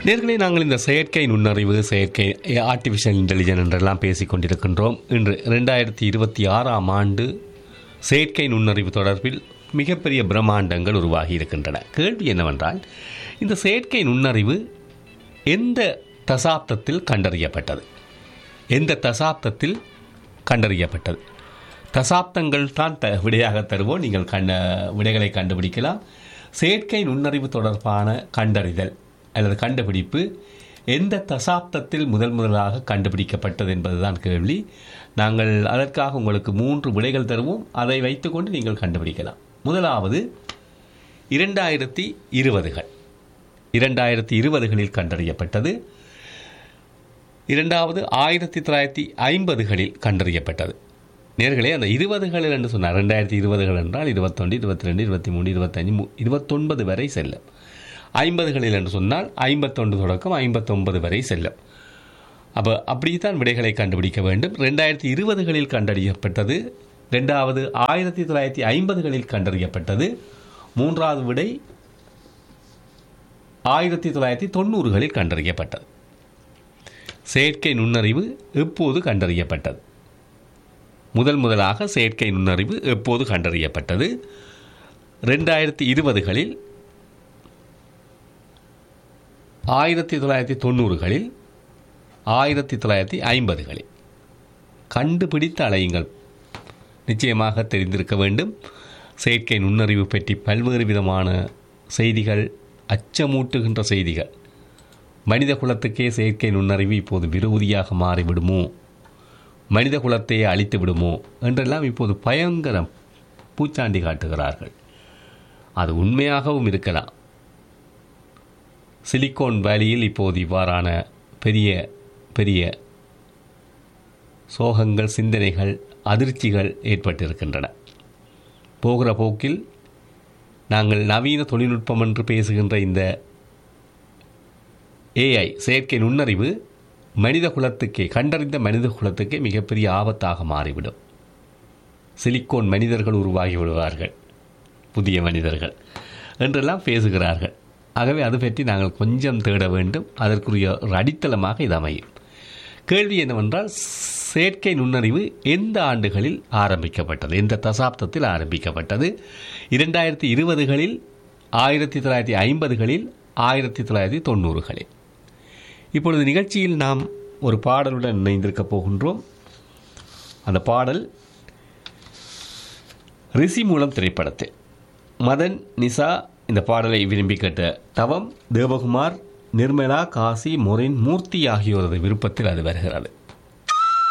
நேர்களே நாங்கள் இந்த செயற்கை நுண்ணறிவு செயற்கை ஆர்டிஃபிஷியல் இன்டெலிஜென்ஸ் என்றெல்லாம் பேசிக் கொண்டிருக்கின்றோம் இன்று ரெண்டாயிரத்தி இருபத்தி ஆறாம் ஆண்டு செயற்கை நுண்ணறிவு தொடர்பில் மிகப்பெரிய பிரம்மாண்டங்கள் உருவாகி இருக்கின்றன கேள்வி என்னவென்றால் இந்த செயற்கை நுண்ணறிவு எந்த தசாப்தத்தில் கண்டறியப்பட்டது எந்த தசாப்தத்தில் கண்டறியப்பட்டது தசாப்தங்கள் தான் த விடையாக தருவோம் நீங்கள் கண்ட விடைகளை கண்டுபிடிக்கலாம் செயற்கை நுண்ணறிவு தொடர்பான கண்டறிதல் அல்லது கண்டுபிடிப்பு எந்த தசாப்தத்தில் முதல் முதலாக கண்டுபிடிக்கப்பட்டது என்பதுதான் கேள்வி நாங்கள் அதற்காக உங்களுக்கு மூன்று விடைகள் தருவோம் அதை வைத்துக்கொண்டு நீங்கள் கண்டுபிடிக்கலாம் முதலாவது இரண்டாயிரத்தி இருபதுகள் இரண்டாயிரத்தி இருபதுகளில் கண்டறியப்பட்டது இரண்டாவது ஆயிரத்தி தொள்ளாயிரத்தி ஐம்பதுகளில் கண்டறியப்பட்டது நேர்களே அந்த இருபதுகள் என்று சொன்னார் ரெண்டாயிரத்தி இருபதுகள் என்றால் இருபத்தொன்று இருபத்தி ரெண்டு இருபத்தி மூணு இருபத்தஞ்சு மு இருபத்தொன்பது வரை செல்லும் ஐம்பதுகளில் என்று சொன்னால் ஐம்பத்தொன்று தொடக்கம் ஐம்பத்தொன்பது வரை செல்லும் அப்போ அப்படித்தான் விடைகளை கண்டுபிடிக்க வேண்டும் ரெண்டாயிரத்தி இருபதுகளில் கண்டறியப்பட்டது ரெண்டாவது ஆயிரத்தி தொள்ளாயிரத்தி ஐம்பதுகளில் கண்டறியப்பட்டது மூன்றாவது விடை ஆயிரத்தி தொள்ளாயிரத்தி தொண்ணூறுகளில் கண்டறியப்பட்டது செயற்கை நுண்ணறிவு எப்போது கண்டறியப்பட்டது முதல் முதலாக செயற்கை நுண்ணறிவு எப்போது கண்டறியப்பட்டது ரெண்டாயிரத்தி இருபதுகளில் ஆயிரத்தி தொள்ளாயிரத்தி தொண்ணூறுகளில் ஆயிரத்தி தொள்ளாயிரத்தி ஐம்பதுகளில் கண்டுபிடித்து அலையுங்கள் நிச்சயமாக தெரிந்திருக்க வேண்டும் செயற்கை நுண்ணறிவு பற்றி பல்வேறு விதமான செய்திகள் அச்சமூட்டுகின்ற செய்திகள் மனித குலத்துக்கே செயற்கை நுண்ணறிவு இப்போது விரோதியாக மாறிவிடுமோ மனித குலத்தையே அழித்து விடுமோ என்றெல்லாம் இப்போது பயங்கரம் பூச்சாண்டி காட்டுகிறார்கள் அது உண்மையாகவும் இருக்கலாம் சிலிக்கோன் வேலியில் இப்போது இவ்வாறான பெரிய பெரிய சோகங்கள் சிந்தனைகள் அதிர்ச்சிகள் ஏற்பட்டிருக்கின்றன போகிற போக்கில் நாங்கள் நவீன தொழில்நுட்பம் என்று பேசுகின்ற இந்த ஏஐ செயற்கை நுண்ணறிவு மனித குலத்துக்கே கண்டறிந்த மனித குலத்துக்கே மிகப்பெரிய ஆபத்தாக மாறிவிடும் சிலிக்கோன் மனிதர்கள் உருவாகி விடுவார்கள் புதிய மனிதர்கள் என்றெல்லாம் பேசுகிறார்கள் ஆகவே அது பற்றி நாங்கள் கொஞ்சம் தேட வேண்டும் அதற்குரிய ஒரு அடித்தளமாக இது அமையும் கேள்வி என்னவென்றால் செயற்கை நுண்ணறிவு எந்த ஆண்டுகளில் ஆரம்பிக்கப்பட்டது எந்த தசாப்தத்தில் ஆரம்பிக்கப்பட்டது இரண்டாயிரத்தி இருபதுகளில் ஆயிரத்தி தொள்ளாயிரத்தி ஐம்பதுகளில் ஆயிரத்தி தொள்ளாயிரத்தி தொண்ணூறுகளில் இப்பொழுது நிகழ்ச்சியில் நாம் ஒரு பாடலுடன் இணைந்திருக்கப் போகின்றோம் அந்த பாடல் ரிஷி மூலம் திரைப்படத்தில் மதன் நிசா இந்த பாடலை விரும்பி கேட்ட தவம் தேவகுமார் நிர்மலா காசி மொரின் மூர்த்தி ஆகியோரது விருப்பத்தில் அது வருகிறது